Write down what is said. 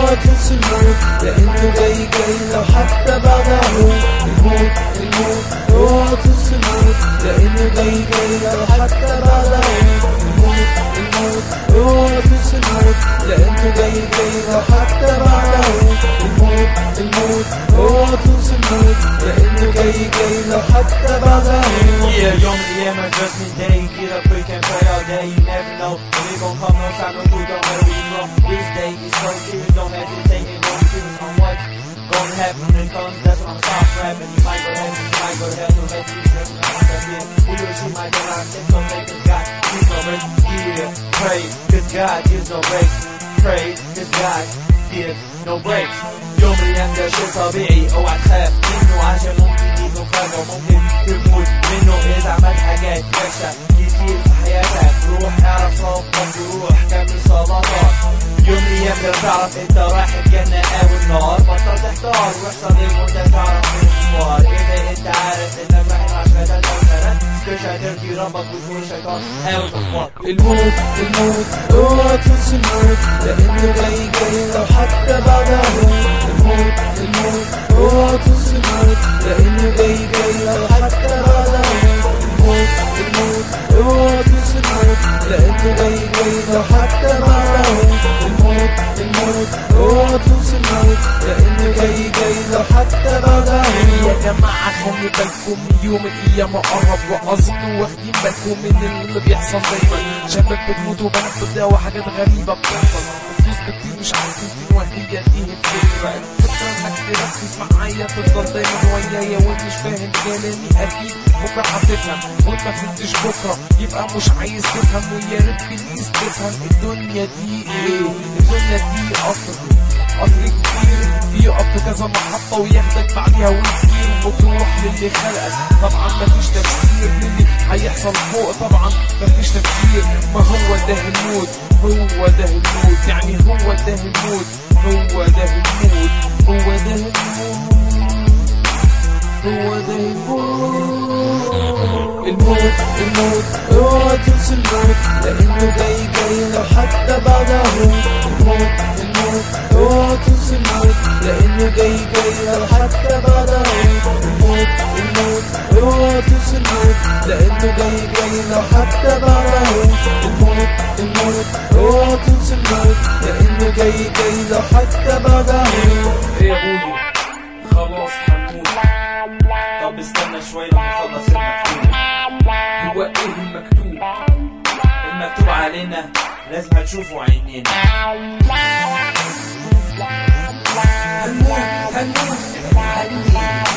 اوعى تنسى الموت لانه جاي جاي لو حتى بعده الموت الموت اوعى تنسى الموت لانه جاي جاي لو حتى بعده الموت الموت اوعى تنسى الموت لانه جاي جاي لو حتى بعده الموت الموت اوعى تنسى الموت لانه جاي جاي لو حتى بعده Yeah, يوم من الأيام judgment day Get up quick and pray all day You never know when it gon' come No time no food, don't matter where you from This day is so serious Don't hesitate and don't focus on what's gonna happen when it comes That's when I'm stop rapping You might go to heaven, you might go to hell No matter you dream, I'm not that big Who you see my day I'm sick, so make this God Gives no break, yeah Pray, cause God gives no breaks Pray, cause God gives no breaks يوم من الأيام ده شيء طبيعي اوعى تخاف منه عشان ممكن يجي مفاجأة وممكن تموت منه إذا عملت حاجات وحشة كتير في حياتك روح اعرف ربك وروح كمل صلاتك يوم من الأيام ده تعرف أنت رايح الجنة أو النار بطل تحتار واحصل إيه وأنت تعرف من الكبار إذا أنت عارف إنك رايح عشان تتوسلت مش هترضي ربك وتكون شيطان أو الكفار الموت الموت اوعى تنسى الموت لانه جاي جاي لو حتى بعده الموت الموت اوعى تنسى الموت لانه جاي جاي لو حتى بعده الموت الموت اوعى تنسى الموت لانه جاي جاي لو حتى بعده الموت الموت اوعى تنسى الموت لانه جاي جاي لو حتى بعده يا جماعة خلي بالكم يوم القيامة قرب وأظن واخدين بالكم من اللي بيحصل دايما شباب بتموت وبنات بتداوى حاجات غريبة بتحصل وفلوس بتطير مش عارفين فين وهي دي الفكرة الفكرة انك تركز معايا تفضل دايما ويايا ومش فاهم كلامي أكيد بكرة هتفهم وانت ما فهمتش بكرة يبقى مش عايز تفهم ويا ريت بليز تفهم الدنيا دي ايه الدنيا دي قطر قطر كتير بيقف في كذا محطة وياخدك بعديها ويطير وتروح للي خلقك طبعا مفيش تفسير للي هيحصل فوق طبعا مفيش تفسير ما هو ده الموت هو ده الموت يعني هو ده الموت هو ده الموت هو ده الموت هو ده الموت الموت الموت اوعى تنسى الموت لانه جاي جاي لو حتى بعده الموت الموت اوعى تنسى الموت لانه جاي جاي لو حتى بعده الموت الموت اوعى تنسى الموت لانه جاي جاي لو حتى بعده الموت الموت اوعى تنسى الموت لانه جاي جاي لو حتى بعده إيه يا أبوي خلاص هنموت طب استنى شوية لما نخلص المكتوب هو ايه المكتوب المكتوب علينا لازم هتشوفوا عينينا هنموت هنموت هنموت